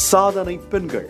சாதனை பெண்கள்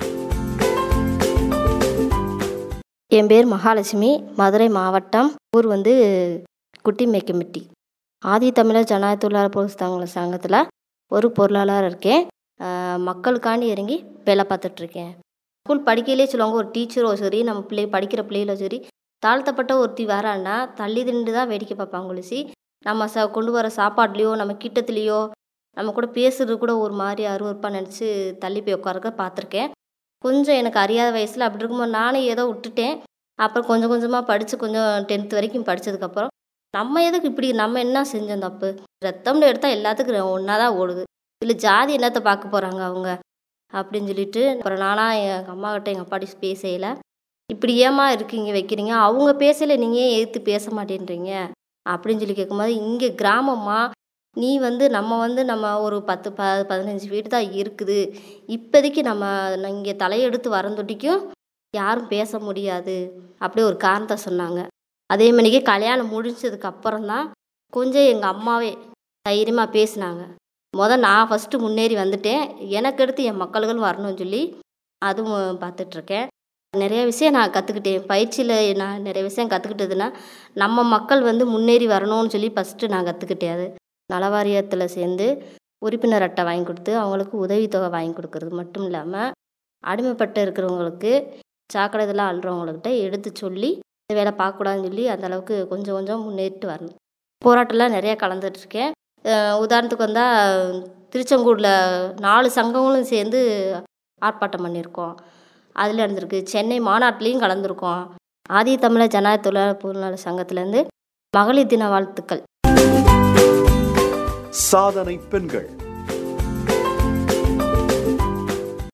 என் பேர் மகாலட்சுமி மதுரை மாவட்டம் ஊர் வந்து குட்டி மேக்கமிட்டி ஆதி தமிழர் ஜனநாயக தொழிலாளர் பொருள் சங்கத்தில் ஒரு பொருளாளராக இருக்கேன் ஆஹ் மக்களுக்காண்டி இறங்கி வேலை பார்த்துட்ருக்கேன் ஸ்கூல் படிக்கையிலே சொல்லுவாங்க ஒரு டீச்சரோ சரி நம்ம பிள்ளை படிக்கிற பிள்ளைகளோ சரி தாழ்த்தப்பட்ட ஒருத்தி வரான்னா தள்ளி திண்டு தான் வேடிக்கை பார்ப்பாங்க ஒழிச்சு நம்ம ச கொண்டு வர சாப்பாட்லேயோ நம்ம கிட்டத்துலேயோ நம்ம கூட பேசுறது கூட ஒரு மாதிரி அருவருப்பாக நினச்சி தள்ளி போய் உட்காருக்க பார்த்துருக்கேன் கொஞ்சம் எனக்கு அறியாத வயசில் அப்படி இருக்கும்போது நானும் ஏதோ விட்டுட்டேன் அப்புறம் கொஞ்சம் கொஞ்சமாக படித்து கொஞ்சம் டென்த்து வரைக்கும் படித்ததுக்கப்புறம் நம்ம எதுக்கு இப்படி நம்ம என்ன செஞ்சோம் தப்பு ரத்தம்னு எடுத்தால் எல்லாத்துக்கும் ஒன்றா தான் ஓடுது இல்லை ஜாதி என்னத்தை பார்க்க போகிறாங்க அவங்க அப்படின்னு சொல்லிட்டு அப்புறம் நானாக எங்கள் அம்மாக்கிட்ட எங்கள் அப்பாட்டி பேசையில் இப்படி ஏமா இருக்கீங்க வைக்கிறீங்க அவங்க பேசல நீங்கள் ஏன் எதிர்த்து பேச மாட்டேன்றீங்க அப்படின்னு சொல்லி கேட்கும்போது இங்கே கிராமமா நீ வந்து நம்ம வந்து நம்ம ஒரு பத்து ப பதினஞ்சு வீடு தான் இருக்குது இப்போதைக்கு நம்ம இங்கே தலையெடுத்து வரந்தொட்டிக்கும் யாரும் பேச முடியாது அப்படியே ஒரு காரணத்தை சொன்னாங்க அதே மாதிரிக்கே கல்யாணம் முடிஞ்சதுக்கு அப்புறம் தான் கொஞ்சம் எங்கள் அம்மாவே தைரியமாக பேசினாங்க மொதல் நான் ஃபஸ்ட்டு முன்னேறி வந்துட்டேன் எனக்கு அடுத்து என் மக்கள்கள் வரணும்னு சொல்லி அதுவும் பார்த்துட்ருக்கேன் நிறைய விஷயம் நான் கற்றுக்கிட்டேன் பயிற்சியில் நான் நிறைய விஷயம் கற்றுக்கிட்டதுன்னா நம்ம மக்கள் வந்து முன்னேறி வரணும்னு சொல்லி ஃபஸ்ட்டு நான் கற்றுக்கிட்டேன் அது நலவாரியத்தில் சேர்ந்து உறுப்பினர் அட்டை வாங்கி கொடுத்து அவங்களுக்கு உதவித்தொகை வாங்கி கொடுக்கறது மட்டும் இல்லாமல் அடிமைப்பட்டு இருக்கிறவங்களுக்கு சாக்கடை இதெல்லாம் அள்ளுறவங்கக்கிட்ட எடுத்து சொல்லி இந்த வேலை பார்க்கக்கூடாதுன்னு சொல்லி அந்த அளவுக்கு கொஞ்சம் கொஞ்சம் முன்னேறிட்டு வரணும் போராட்டம்லாம் நிறையா கலந்துட்டுருக்கேன் அஹ் உதாரணத்துக்கு வந்தால் திருச்செங்கூரில் நாலு சங்கங்களும் சேர்ந்து ஆர்ப்பாட்டம் பண்ணியிருக்கோம் அதில் இருந்திருக்கு சென்னை மாநாட்டிலையும் கலந்துருக்கோம் ஆதி தமிழர் ஜனநாயக தொழிலாளர் பொருளாளர் சங்கத்திலேருந்து மகளிர் தின வாழ்த்துக்கள் சாதனை பெண்கள்